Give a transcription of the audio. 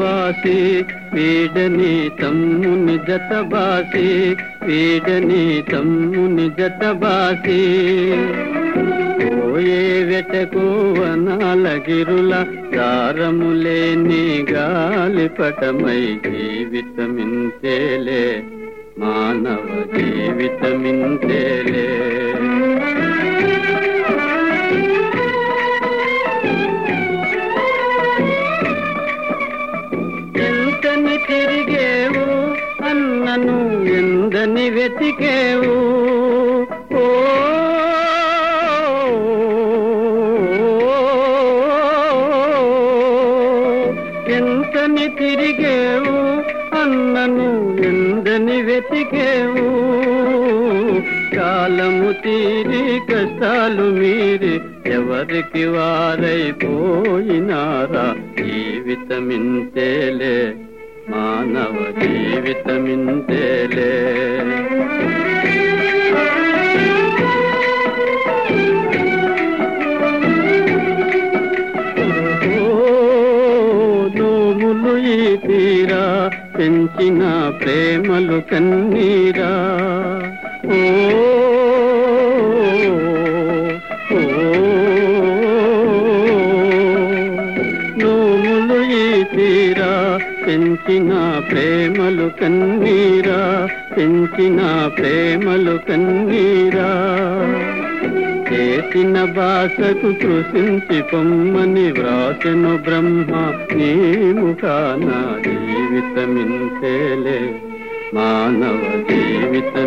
వాసి వీడని తమ్ముని జతబాసి వీడని తమ్ముని జతబాసి పోయే వెటకు వనాల గిరుల దారము లేని గాలిపటమై జీవితమింతేలే మానవ జీవితమింతేలే ఎంతని తిరిగేవు అన్నను ఎందని వెతికేవు ఓ ఎంతని తిరిగేవు అన్నను ఎందని వెతికేవు కాలము తీరి కష్టాలు మీరి ఎవరికి వారైపోయినారా జీవితమింతేలే మానవ జీవితమింతేలే ఓ నోములు ఈ తీరా పెంచిన ప్రేమలు కన్నీరా ఓ ఓ, నోములు ఈ తీరా పెంచిన ప్రేమలు కన్నీరా పెంచిన ప్రేమలు కన్నీరా చేసిన భాషకు కృషించి పొమ్మని వ్రాసెను బ్రహ్మ నీ ముఖాన జీవితమింతేలే మానవ జీవితం